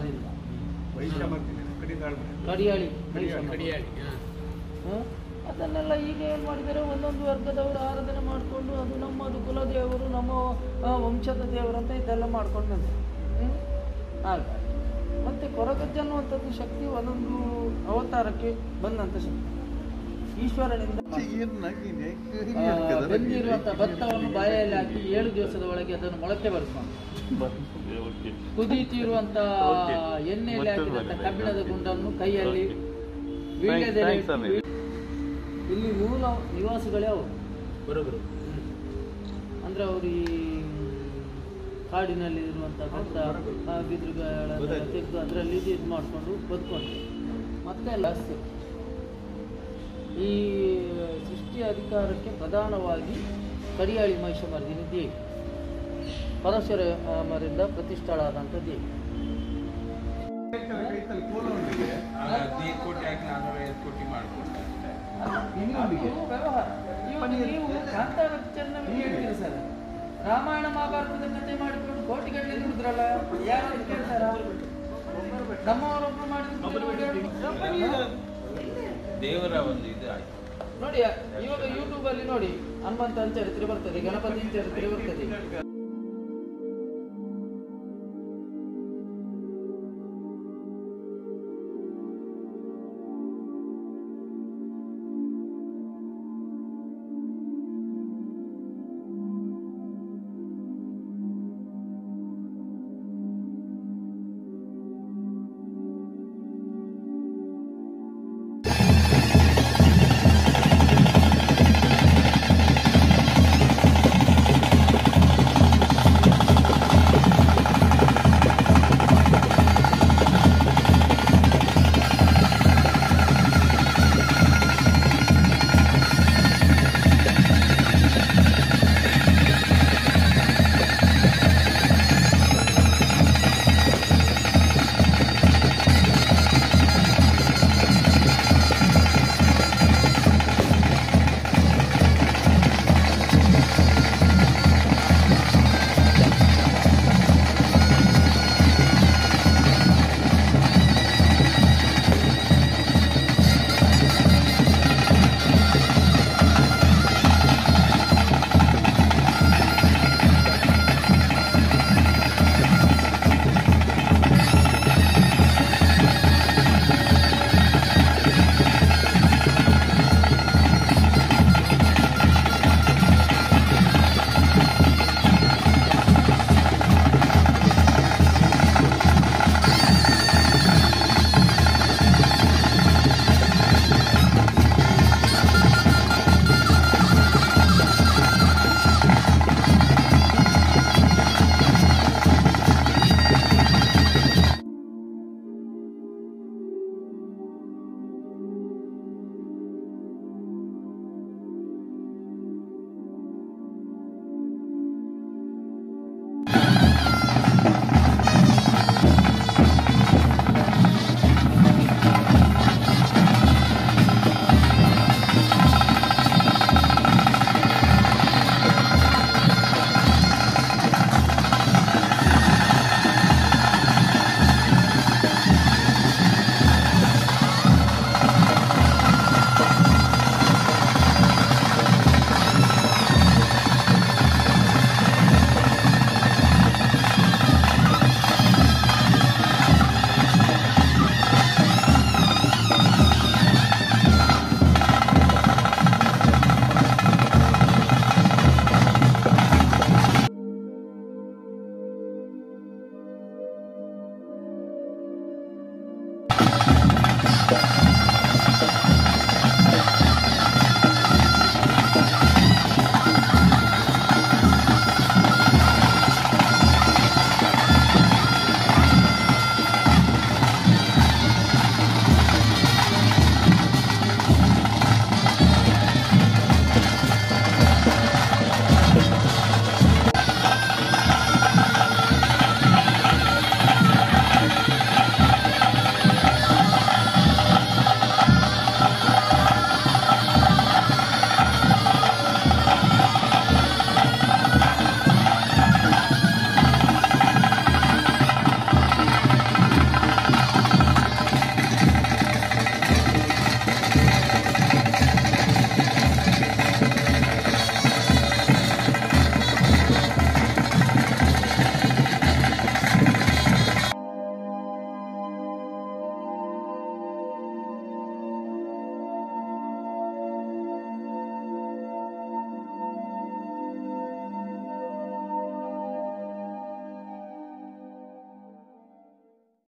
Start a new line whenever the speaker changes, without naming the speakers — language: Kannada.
ಮಹಾರಾಜರಿಂದ
ವೈಶ್ಯ ಮಾಡ್ತೀನಿ ಕಡಿದಾಳ್
ಕಡಿಯಾಳಿ ಮಹಿಷ ಮರ.
ಕಡಿಯಾಳಿ ಹಾ.
ಹ? ಅದನ್ನೆಲ್ಲ ಈಗ ಏನು ಮಾಡಿದ್ದಾರೆ ಒಂದೊಂದು ವರ್ಗದವರು ಆರಾಧನೆ ಮಾಡಿಕೊಂಡು ಅದು ನಮ್ಮದು ಕುಲದೇವರು ನಮ್ಮ ಆ, ವಂಶದ ದೇವರು ಅಂತ ಇದೆಲ್ಲ ಮಾಡ್ಕೊಂಡು ಬಂದರು ಹಾಗಾಗಿ ಮತ್ತು ಕೊರಗಜ್ಜ ಅನ್ನುವಂಥದ್ದು ಶಕ್ತಿ ಒಂದೊಂದು ಅವತಾರಕ್ಕೆ ಬಂದಂಥ ಶಕ್ತಿ ಈಶ್ವರನಿಂದ ಆ, ಬೆಂದಿರುವಂಥ ಭತ್ತವನ್ನು ಬಾಯಲ್ಲಿ ಹಾಕಿ ಏಳು ದಿವಸದ ಒಳಗೆ ಅದನ್ನು ಮೊಳಕೆ ಬರೆಸ್ಕೊಂಡು ಕುದೀತಿರುವಂಥ ಎಣ್ಣೆಯಲ್ಲಿ ಹಾಕಿದಂಥ ಕಬ್ಬಿಣದ ಗುಂಡನ್ನು ಕೈಯಲ್ಲಿ ವೀಳ್ಯದೆಲೆ ಇಟ್ಟು ವೀ- ಇಲ್ಲಿ ಮೂಲ ನಿವಾಸಿಗಳೇ ಅವರು
ಬರೋಬ್ಬರು
ಅಂದ್ರೆ ಅವರು ಈ ಕಾಡಿನಲ್ಲಿ ಇರುವಂಥ ಭತ್ತ ಆ, ಬಿದಿರುಗಳನ್ನೆಲ್ಲ ತೆಗೆದು ಅದರಲ್ಲಿ ಇದು ಇದು ಮಾಡಿಕೊಂಡು ಬದುಕೊಂಡು ಮತ್ತೆ ಲಾಸ್ತಿ ಈ ಸೃಷ್ಟಿ ಅಧಿಕಾರಕ್ಕೆ ಪ್ರಧಾನವಾಗಿ ಕಡಿಯಾಳಿ ಮಹಿಷಮರ್ದಿನಿ ದೇವಿ ಪರಶುರ ಆ, ಮರಿಂದ ಪ್ರತಿಷ್ಠಳಾದಂಥ ದೇವಿ
ಹದಿನೈದು ಕೋಟಿ ಹಾಕಿ ನಾನ್ನೂರ ಐವತ್ತು ಕೋಟಿ ಮಾಡ್ಕೊಡ್ತಾರೆ
ಅದು ವ್ಯವಹಾರ ಇವಾಗ ನೀವು ಕಾಂತಾರ ಪಿಕ್ಚರ್ನ ಹೇಳ್ತೀರಿ ಸರ್ ರಾಮಾಯಣ ಮಹಾಭಾರತದ ಕಥೆ ಮಾಡಿಕೊಂಡು ಕೋಟಿಗಟ್ಟಲೆ ದುಡಿದ್ರಲ್ಲ ಯಾರು ಕೇಳ್ತಾರ ನಮ್ಮವರೊಬ್ರು ಮಾಡಿದ್ರು
ದೇವರ ಒಂದು ಇದು ಆಯ್ತು
ನೋಡಿ ಇವಾಗ ಯೂಟ್ಯೂಬ್ ಅಲ್ಲಿ ನೋಡಿ ಹನುಮಂತನ ಚರಿತ್ರೆ ಬರ್ತದೆ ಗಣಪತಿನ ಚರಿತ್ರೆ ಬರ್ತದೆ